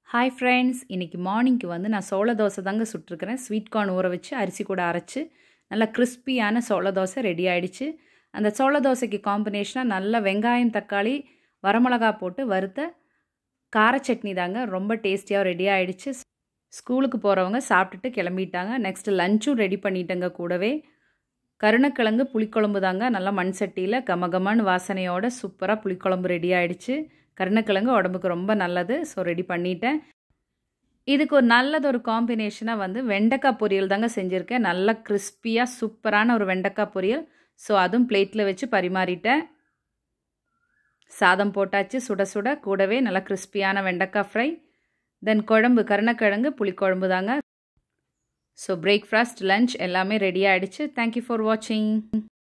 hi friends இன்றைக்கி மார்னிங்க்கு வந்து நான் சோள தோசை தாங்க சுட்டிருக்கிறேன் ஸ்வீட் கார்ன் ஊற வச்சு அரிசி கூட அரைச்சி நல்லா கிறிஸ்பியான சோள தோசை ரெடி ஆகிடுச்சு அந்த சோள தோசைக்கு காம்பினேஷனாக நல்ல வெங்காயம் தக்காளி வரமிளகா போட்டு வறுத்த கார சட்னி தாங்க ரொம்ப டேஸ்டியாக ரெடி ஆகிடுச்சு ஸ்கூலுக்கு போகிறவங்க சாப்பிட்டுட்டு கிளம்பிட்டாங்க நெக்ஸ்ட்டு லஞ்சும் ரெடி பண்ணிட்டேங்க கூடவே கருணக்கிழங்கு புளிக்குழம்பு தாங்க நல்லா மண் சட்டியில் கமகமான வாசனையோட சூப்பராக புளிக்குழம்பு ரெடி ஆகிடுச்சு கருணக்கிழங்கு உடம்புக்கு ரொம்ப நல்லது ஸோ ரெடி பண்ணிட்டேன் இதுக்கு ஒரு நல்லது ஒரு காம்பினேஷனாக வந்து வெண்டைக்காய் பொரியல் தாங்க செஞ்சுருக்கேன் நல்லா கிறிஸ்பியாக சூப்பரான ஒரு வெண்டைக்காய் பொரியல் ஸோ அதுவும் பிளேட்டில் வச்சு பரிமாறிட்டேன் சாதம் போட்டாச்சு சுட சுட கூடவே நல்லா கிறிஸ்பியான வெண்டைக்காய் ஃப்ரை தென் குழம்பு கருணக்கிழங்கு புளிக்குழம்பு தாங்க ஸோ பிரேக்ஃபாஸ்ட் லஞ்ச் எல்லாமே ரெடி ஆகிடுச்சு தேங்க்யூ ஃபார் வாட்சிங்